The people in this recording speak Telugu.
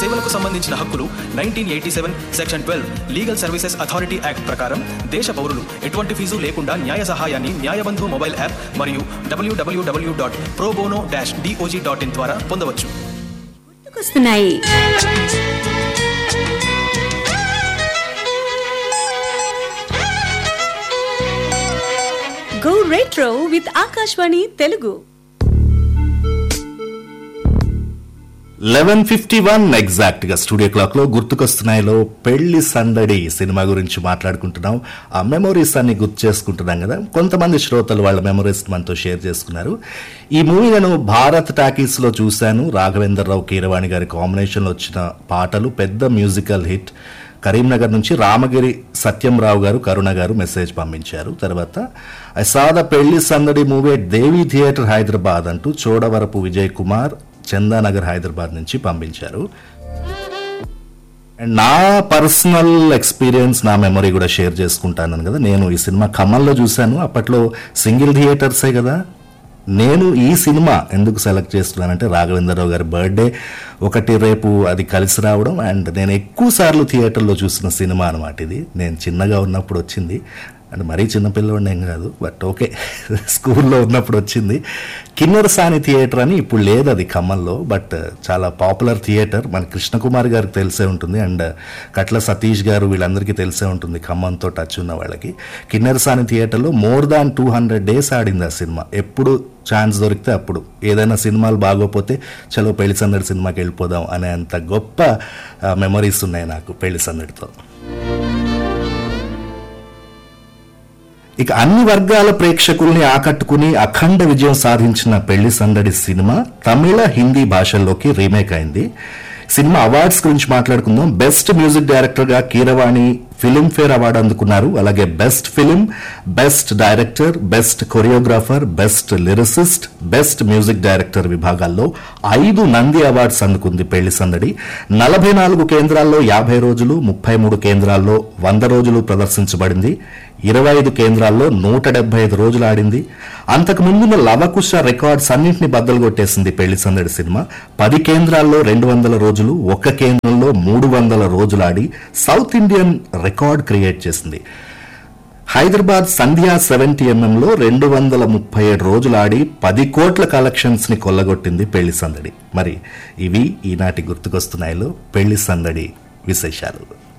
సేవలకు సంబంధించిన హక్కులు nineteen eighty seven section twelve legal services authority act ప్రకారం దేశ పౌరులు ఎటువంటి ఫీజు లేకుండా న్యాయ సహాయాన్ని న్యాయబంధు మొబైల్ యాప్ మరియు W W W dot pro bono dash DOJ dot in ద్వారా పొందవచ్చు వస్తున్నాయి go retro with Akashvani Telugu eleven fifty one exact గా స్టూడియో క్లాక్ లో గుర్తుకొస్తున్నాయిలో పెళ్లి సందడి సినిమా గురించి మాట్లాడుకుంటున్నాం ఆ మెమొరీస్ అన్ని గుర్తు చేసుకుంటున్నాం కదా కొంతమంది శ్రోతలు వాళ్ళ మెమొరీస్ మనతో షేర్ చేసుకున్నారు ఈ మూవీ నేను భారత్ టాకీస్ లో చూశాను రాఘవేంద్రరావు కీరవాణి గారి కాంబినేషన్ లో వచ్చిన పాటలు పెద్ద మ్యూజికల్ హిట్ కరీంనగర్ నుంచి రామగిరి సత్యంరావు గారు కరుణ గారు మెసేజ్ పంపించారు తర్వాత ఐ సాద పెళ్లి సందడి మూవీ దేవి థియేటర్ హైదరాబాద్ అంటూ చోడవరపు విజయ్ కుమార్ చందానగర్ హైదరాబాద్ నుంచి పంపించారు అండ్ నా పర్సనల్ ఎక్స్పీరియన్స్ నా మెమరీ కూడా షేర్ చేసుకుంటాను కదా నేను ఈ సినిమా ఖమ్మంలో చూశాను అప్పట్లో సింగిల్ థియేటర్సే కదా నేను ఈ సినిమా ఎందుకు సెలెక్ట్ చేస్తున్నానంటే రాఘవేంద్రరావు గారి బర్త్డే ఒకటి రేపు అది కలిసి రావడం అండ్ నేను ఎక్కువ సార్లు థియేటర్లో చూసిన సినిమా అనమాట ఇది నేను చిన్నగా ఉన్నప్పుడు వచ్చింది అంటే మరీ చిన్నపిల్లవాడిని ఏం కాదు బట్ ఓకే స్కూల్లో ఉన్నప్పుడు వచ్చింది కిన్నెర సాని థియేటర్ అని ఇప్పుడు లేదు అది ఖమ్మంలో బట్ చాలా పాపులర్ థియేటర్ మన కృష్ణకుమార్ గారికి తెలిసే ఉంటుంది అండ్ కట్ల సతీష్ గారు వీళ్ళందరికీ తెలిసే ఉంటుంది ఖమ్మంతో టచ్ ఉన్న వాళ్ళకి కిన్నెర సాని థియేటర్లో more than two hundred days ఆడింది ఆ సినిమా ఎప్పుడు ఛాన్స్ దొరికితే అప్పుడు ఏదైనా సినిమాలు బాగోపోతే చలో పెళ్లి సందడి సినిమాకి వెళ్ళిపోదాం అనే అంత గొప్ప మెమరీస్ ఉన్నాయి నాకు పెళ్లి సందడితో ఇక అన్ని వర్గాల ప్రేక్షకుల్ని ఆకట్టుకుని అఖండ విజయం సాధించిన పెళ్లి సందడి సినిమా తమిళ హిందీ భాషల్లోకి రీమేక్ అయింది సినిమా అవార్డ్స్ గురించి మాట్లాడుకుందాం బెస్ట్ మ్యూజిక్ డైరెక్టర్ గా కీరవాణి ఫిల్మ్ఫేర్ అవార్డు అందుకున్నారు అలాగే best film best director best choreographer best lyricist best music director విభాగాల్లో ఐదు నంది అవార్డ్స్ అందుకుంది పెళ్లి సందడి నలభై నాలుగు కేంద్రాల్లో యాభై రోజులు ముప్పై మూడు కేంద్రాల్లో వంద రోజులు ప్రదర్శించబడింది ఇరవై ఐదు కేంద్రాల్లో నూట డెబ్బై ఐదు రోజులు ఆడింది అంతకు ముందున్న లవకుశ రికార్డ్స్ అన్నింటినీ బద్దలు కొట్టేసింది పెళ్లి సందడి సినిమా పది కేంద్రాల్లో రెండు వందల రోజులు ఒక్క కేంద్రంలో మూడు వందల రోజులు ఆడి సౌత్ ఇండియన్ రికార్డ్ క్రియేట్ చేసింది హైదరాబాద్ సంధ్యా సెవెంటీ ఎంఎంలో రెండు వందల ముప్పై ఏడు రోజులు ఆడి పది కోట్ల కలెక్షన్స్ ని కొల్లగొట్టింది పెళ్లి సందడి మరి ఇవి ఈనాటి గుర్తుకొస్తున్నాయిలో పెళ్లి సందడి విశేషాలు